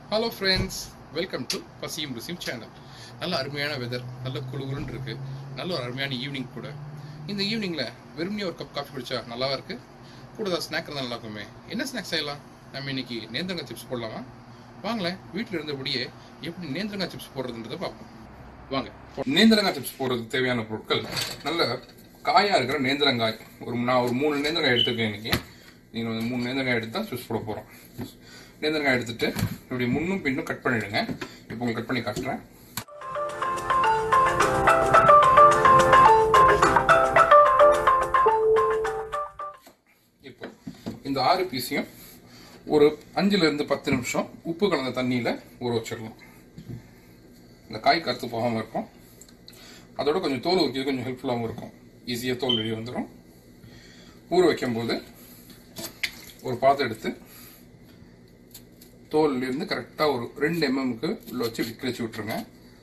hello friends welcome to பசியும் ருசியும் channel நல்ல அருமையான வெதர் நல்ல குளுகுலுன்னு இருக்கு நல்ல ஒரு அருமையான ஈவினிங் கூட இந்த ஈவினிங்கில் வெறுமனே ஒரு கப் காஃபி குடிச்சா நல்லாவா இருக்கு கூட ஏதாவது ஸ்நாக் இருந்தால் நல்லா இருக்குமே என்ன ஸ்நாக்ஸ் செய்யலாம் நம்ம இன்னைக்கு நேந்திரங்காய் சிப்ஸ் போடலாமா வாங்களேன் வீட்டில் இருந்தபடியே எப்படி நேந்திரங்காய் சிப்ஸ் போடுறதுன்றதை பார்ப்போம் வாங்க நேந்திரங்காய் சிப்ஸ் போடுறதுக்கு தேவையான பொருட்கள் நல்ல காயா இருக்கிற நேந்திரங்காய் ஒரு நான் ஒரு மூணு நேந்திரங்காய் எடுத்துருக்கேன் இன்னைக்கு நீங்கள் வந்து மூணு நேந்திரங்காய் எடுத்து தான் சிப்ஸ் போட போகிறோம் நேந்திரங்காய் எடுத்துட்டு இப்படி முன்னும் பின்னும் கட் பண்ணிடுங்க இப்போ உங்களுக்கு கட் பண்ணி காட்டுறேன் இப்போ இந்த ஆறு பீஸையும் ஒரு அஞ்சுல இருந்து பத்து நிமிஷம் உப்பு கலந்த தண்ணியில ஊற வச்சிடலாம் இந்த காய் கருத்து போகாம இருக்கும் அதோட கொஞ்சம் தோல் வைக்கிறது கொஞ்சம் ஹெல்ப்ஃபுல்லாகவும் இருக்கும் ஈஸியாக தோல் வெளியே வந்துடும் ஊற வைக்கும்போது ஒரு பாத்திரம் எடுத்து தோல்ல இருந்து கரெக்டாக ஒரு ரெண்டு எம்எம்க்கு உள்ள வச்சு இப்படி கிழிச்சு விட்டுருங்க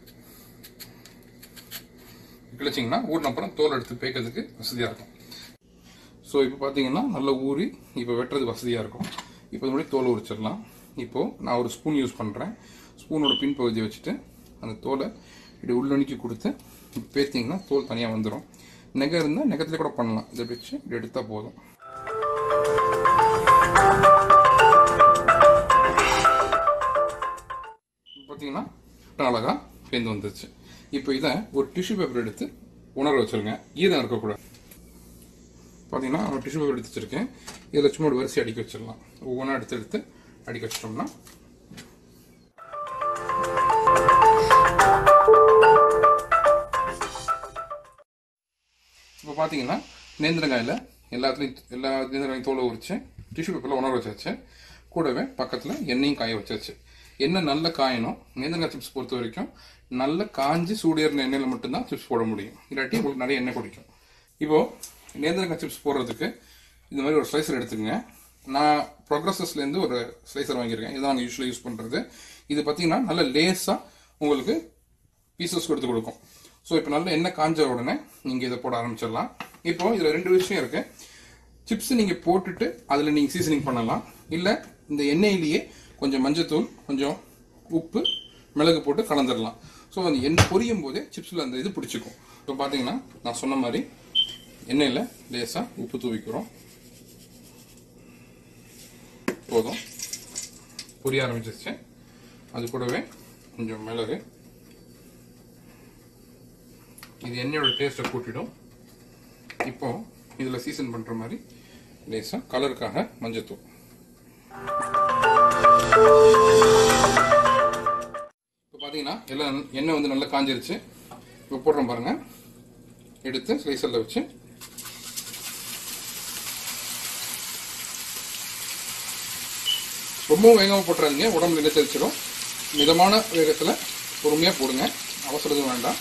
கிழிச்சிங்கன்னா ஊறின அப்புறம் தோல் எடுத்து பேக்கிறதுக்கு வசதியாக இருக்கும் ஸோ இப்போ பார்த்தீங்கன்னா நல்லா ஊறி இப்போ வெட்டுறது வசதியாக இருக்கும் இப்போ இந்த மாதிரி தோலை உரிச்சிடலாம் இப்போது நான் ஒரு ஸ்பூன் யூஸ் பண்ணுறேன் ஸ்பூனோட பின்பகுதியை வச்சுட்டு அந்த தோலை இப்படி உள்ளணிக்கி கொடுத்து பேத்திங்கன்னா தோல் தனியாக வந்துடும் நெகை இருந்தால் நெகத்துல கூட பண்ணலாம் இதை வச்சு இப்படி எடுத்தால் போதும் பார்த்தீங்கன்னா அழகா பேந்து வந்துருச்சு இப்போ இதை ஒரு டிஷ்யூ பேப்பர் எடுத்து உணர வச்சிருங்க ஈரம் இருக்கக்கூடாது பார்த்தீங்கன்னா ஒரு டிஷ்யூ பேப்பர் எடுத்து வச்சிருக்கேன் இதில் சும்மா ஒரு வரிசை அடிக்க வச்சிடலாம் ஒவ்வொன்றா எடுத்து எடுத்து அடிக்க வச்சிட்டோம்னா இப்போ பார்த்தீங்கன்னா நேந்திரங்காயில் எல்லாத்துலேயும் எல்லா நேந்திரங்காயும் தோலை உரிச்சு டிஷ்யூ பேப்பரில் உணர வச்சாச்சு கூடவே பக்கத்தில் எண்ணெயும் காய வச்சாச்சு எண்ணெய் நல்ல காயணும் நேந்திரங்காய் சிப்ஸ் பொறுத்த வரைக்கும் நல்ல காஞ்சி சூடேறின எண்ணெயில் மட்டும்தான் சிப்ஸ் போட முடியும் இல்லாட்டி உங்களுக்கு நிறைய எண்ணெய் குடிக்கும் இப்போ நேந்திரங்காய் சிப்ஸ் போடுறதுக்கு இந்த மாதிரி ஒரு ஸ்லைசர் எடுத்துக்கங்க நான் ப்ரோக்ரஸஸ்லேருந்து ஒரு ஸ்லைசர் வாங்கியிருக்கேன் இதான் நாங்கள் யூஸ்வலாக யூஸ் பண்ணுறது இது பார்த்தீங்கன்னா நல்ல லேஸாக உங்களுக்கு பீசஸ் கொடுத்து கொடுக்கும் ஸோ இப்போ நல்ல எண்ணெய் காஞ்ச உடனே நீங்கள் இதை போட ஆரம்பிச்சிடலாம் இப்போ இதில் ரெண்டு விஷயம் இருக்கு சிப்ஸ் நீங்கள் போட்டுட்டு அதில் நீங்கள் சீசனிங் பண்ணலாம் இல்லை இந்த எண்ணெயிலேயே கொஞ்சம் மஞ்சத்தூள் கொஞ்சம் உப்பு மிளகு போட்டு கலந்துடலாம் ஸோ அந்த எண்ணெய் பொரியும் போதே சிப்ஸில் அந்த இது பிடிச்சிக்கும் இப்போ பார்த்தீங்கன்னா நான் சொன்ன மாதிரி எண்ணெயில் லேசாக உப்பு தூவிக்கிறோம் போதும் பொரிய ஆரம்பிச்சிருச்சு அது கூடவே கொஞ்சம் மிளகு இது எண்ணெயோட டேஸ்ட்டை கூட்டிடும் இப்போ இதில் சீசன் பண்ணுற மாதிரி லேசாக கலருக்காக மஞ்சத்தூள் இப்போ பார்த்தீங்கன்னா எல்லாம் எண்ணெய் வந்து நல்லா காஞ்சிருச்சு இப்போ போடுறோம் பாருங்க எடுத்து ஸ்லைசரில் வச்சு ரொம்பவும் வேகமாக போட்டுறாதீங்க உடம்பு நிலைச்சரிச்சிடும் மிதமான வேகத்தில் பொறுமையாக போடுங்க அவசரம் வேண்டாம்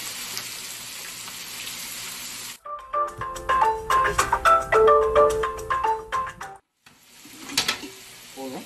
போதும்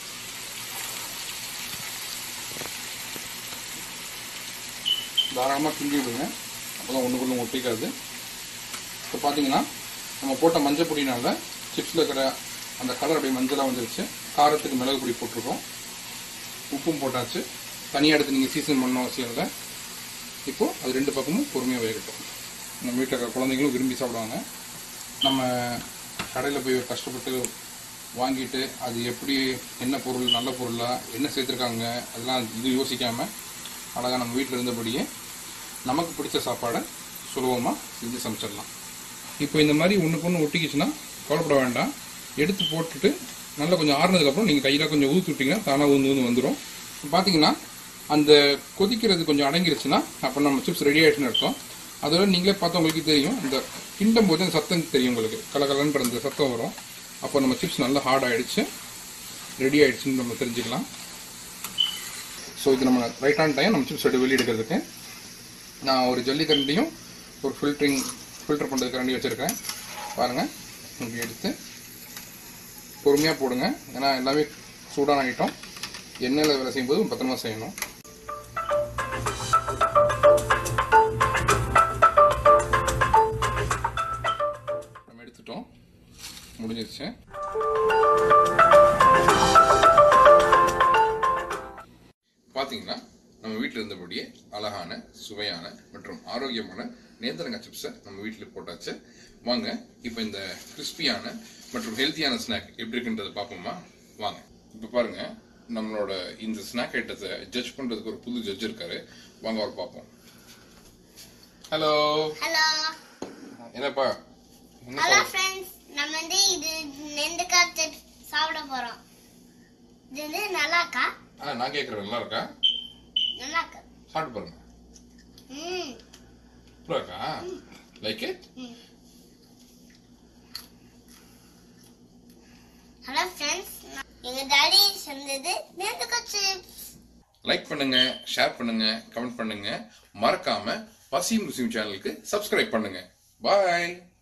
தாராளமாக கிண்டி விடுங்க அப்போதான் ஒன்றுக்குள்ள ஒட்டிக்காது இப்போ பார்த்தீங்கன்னா நம்ம போட்ட மஞ்சள் பொடினால சிப்ஸில் இருக்கிற அந்த கலர் அப்படியே மஞ்சளாக வந்துருச்சு காரத்துக்கு மிளகு பொடி போட்டிருக்கோம் உப்பும் போட்டாச்சு தனியாக எடுத்து நீங்கள் சீசன் பண்ண அவசியம் இல்லை இப்போது அது ரெண்டு பக்கமும் பொறுமையாக வேகட்டும் நம்ம வீட்டில் இருக்கிற குழந்தைங்களும் விரும்பி சாப்பிடுவாங்க நம்ம கடையில் போய் கஷ்டப்பட்டு வாங்கிட்டு அது எப்படி என்ன பொருள் நல்ல பொருளா என்ன சேர்த்துருக்காங்க அதெல்லாம் இது யோசிக்காமல் அழகாக நம்ம வீட்டில் இருந்தபடியே நமக்கு பிடிச்ச சாப்பாடை சுலபமாக செஞ்சு சமைச்சிடலாம் இப்போ இந்த மாதிரி ஒன்றுக்கு ஒன்று ஒட்டிக்கிச்சுன்னா கவலைப்பட வேண்டாம் எடுத்து போட்டுட்டு நல்லா கொஞ்சம் ஆறுனதுக்கப்புறம் நீங்கள் கையில் கொஞ்சம் ஊற்றி விட்டிங்கன்னா தானாக ஊந்து ஊந்து வந்துடும் பார்த்தீங்கன்னா அந்த கொதிக்கிறது கொஞ்சம் அடங்கிருச்சுன்னா அப்போ நம்ம சிப்ஸ் ரெடி ஆகிடுச்சுன்னு அர்த்தம் அதோட நீங்களே பார்த்தா உங்களுக்கு தெரியும் இந்த கிண்டும் போது அந்த சத்தம் தெரியும் உங்களுக்கு கலகலன்ற அந்த சத்தம் வரும் அப்போ நம்ம சிப்ஸ் நல்லா ஹார்ட் ஆகிடுச்சு ரெடி ஆகிடுச்சுன்னு நம்ம தெரிஞ்சுக்கலாம் ஸோ இது நம்ம ரைட்டான டைம் நம்ம சிப்ஸ் எடுத்து வெளியே எடுக்கிறதுக்கு நான் ஒரு ஜல்லிக்கரண்டியும் ஒரு ஃபில்டரிங் ஃபில்டர் பண்ணுறது கரண்டி வச்சுருக்கேன் பாருங்கள் இப்படி எடுத்து பொறுமையாக போடுங்க ஏன்னா எல்லாமே சூடான ஐட்டம் எண்ணெயில் வேலை செய்யும்போது பத்திரமா செய்யணும் நம்ம எடுத்துட்டோம் முடிஞ்சிருச்சு வீட்டில் இருந்தபடியே அழகான சுவையான மற்றும் ஆரோக்கியமான நேந்திரங்காய் சிப்ஸை நம்ம வீட்டில் போட்டாச்சு வாங்க இப்போ இந்த கிறிஸ்பியான மற்றும் ஹெல்த்தியான ஸ்நாக் எப்படி இருக்குன்றதை பார்ப்போமா வாங்க இப்போ பாருங்க நம்மளோட இந்த ஸ்நாக் ஐட்டத்தை ஜட்ஜ் பண்றதுக்கு ஒரு புது ஜட்ஜ் இருக்காரு வாங்க அவர் பார்ப்போம் ஹலோ ஹலோ என்னப்பா என்ன ஹலோ சாப்பிட- ஃப்ரெண்ட்ஸ் நம்ம வந்து இது நெல்லிக்காய் சிப்ஸ் சாப்பிட போறோம் இது வந்து நல்லாக்கா ஆ நான் கேட்குறேன் நல்லா இருக்கா நல்லாக்கா சாப்பிட்டு பாருங்க ம் நல்லா இருக்கா லைக் இட் ஹலோ ஃப்ரெண்ட்ஸ் எங்க டாடி செஞ்சது நெல்லிக்காய் சிப்ஸ் லைக் பண்ணுங்க ஷேர் பண்ணுங்க கமெண்ட் பண்ணுங்க மறக்காம பசியும் ருசியும் சேனலுக்கு சப்ஸ்கிரைப் பண்ணுங்க பாய்